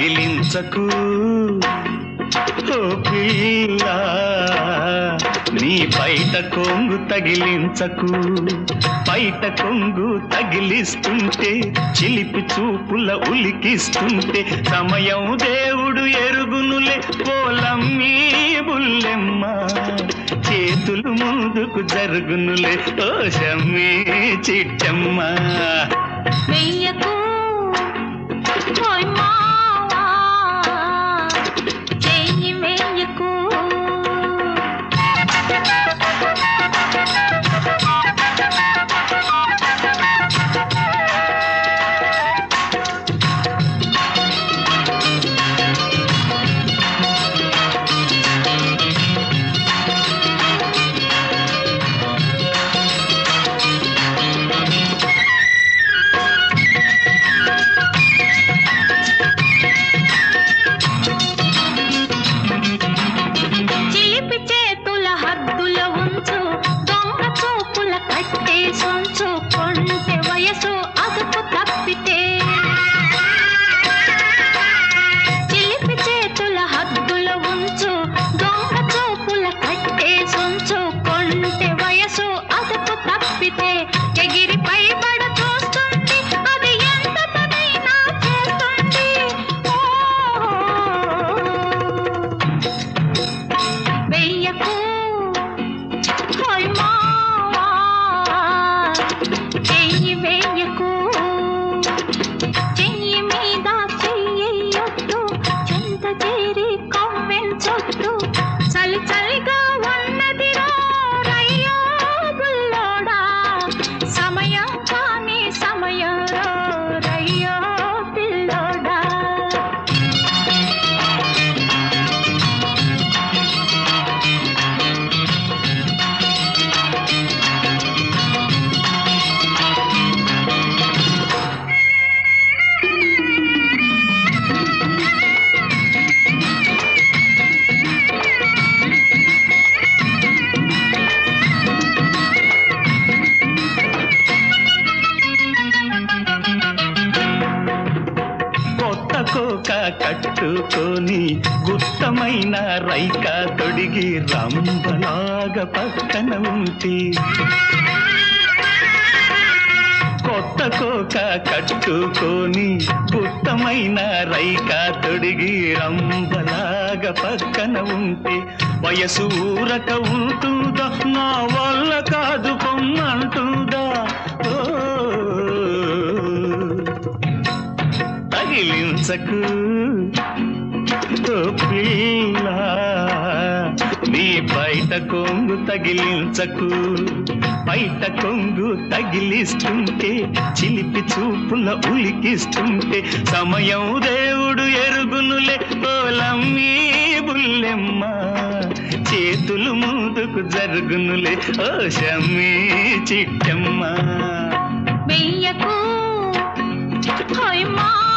తగిలించకు ఓ పిల్ల నీ బయట కొంగు తగిలించకు బయట కొంగు తగిలిస్తుంటే చిలిపి చూపుల ఉలికిస్తుంటే సమయం దేవుడు ఎరుగునులే పోలమ్మీ బుల్లెమ్మ చేతులు ముందుకు జరుగునులే ఓ షమ్మి చిట్టమ్మ వెయ్యకు ఓయ్ మావా చెయ్యి వెయ్యకు చిలిపి చేతుల హద్దుల ఉంచు దొంగ చూపుల కట్టే సొంచు కొంటె వయసు అదుపు తప్పితే చిలిపి చేతుల హద్దుల ఉంచు దొంగ చూపుల కట్టే సొంచు కొంటె వయసు అదుపు తప్పితే ఎగిరి పైబడ చూస్తుంది అది ఎంత పనైనా చేస్తుంది ఓ వెయ్యకు హోయ్ మావా చెయ్యి వెయ్యకు చెయ్యి మీద చెయ్యొద్దు చెంత చేరి కవ్వెంచొద్దు చలి చలిగా ఉన్నది రయ్యో బుల్లోడా సమయం కానీ సమయం రయ్యో పిల్లోడా కొత్త కోక కట్టుకొని గుత్తమైన రైక తొడిగి రంబలాగా పక్కన ఉంటే కొత్త కోక కట్టుకొని గుత్తమైన రైక తొడిగి రంబలాగా పక్కన ఉంటే వయసు ఊరక ఉంటుందా నా వల్ల కాదు పొమ్మంటుందా ఓ తగిలించకు ఓ పిల్ల నీ బయట కొంగు తగిలించకు బయట కొంగు తగిలిస్తుంటే చిలిపి చూపుల ఉలికిస్తుంటే సమయం దేవుడు ఎరుగునులే ఓలమ్మీ బుల్లెమ్మ చేతులు ముందుకు జరుగునులే ఓ షమ్మీ చిట్టమ్మ వెయ్యకు హోయ్ మా